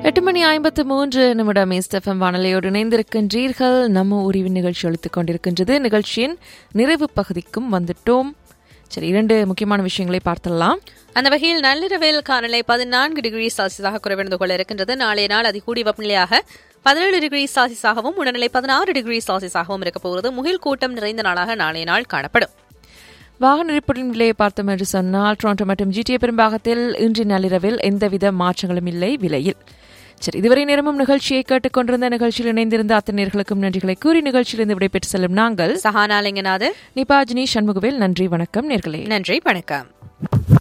எட்டு மணி ஐம்பத்து மூன்று நிமிடம் எஸ்எஃப்எம் வானொலியோடு இணைந்திருக்கின்றீர்கள் நம்ம உரிவு நிகழ்ச்சி அளித்துக் கொண்டிருக்கின்றது நிகழ்ச்சியின் நிறைவு பகுதிக்கும் வந்துட்டோம் சரி இரண்டு முக்கியமான விஷயங்களை பார்த்தலாம் அந்த வகையில் நள்ளிரவில் காலநிலை பதினான்கு டிகிரி செல்சியஸாக குறைவடைந்து கொள்ள இருக்கின்றது நாளைய நாள் அதிகூடிய வெப்பநிலையாக பதினேழு டிகிரி செல்சியஸாகவும் உடல்நிலை பதினாறு டிகிரி செல்சியஸாகவும் இருக்க போகிறது முகில் கூட்டம் நிறைந்த நாளாக நாளைய நாள் காணப்படும் வாகன எரிபொருள் விலையை பார்த்தோம் என்று சொன்னால் டொரண்டோ மற்றும் ஜிடிஏ பெரும்பாகத்தில் இன்று நள்ளிரவில் எந்தவித மாற்றங்களும் இல்லை விலையில் சரி இதுவரை நேரமும் நிகழ்ச்சியை கேட்டுக்கொண்டிருந்த நிகழ்ச்சியில் இணைந்திருந்த அத்தனையர்களுக்கும் நன்றிகளை கூறி நிகழ்ச்சியிலிருந்து விடைபெற்று செல்லும் நாங்கள் சஹானா லிங்கநாதர் நிபாஜினி சண்முகவேல் நன்றி வணக்கம் நேர்களே நன்றி வணக்கம்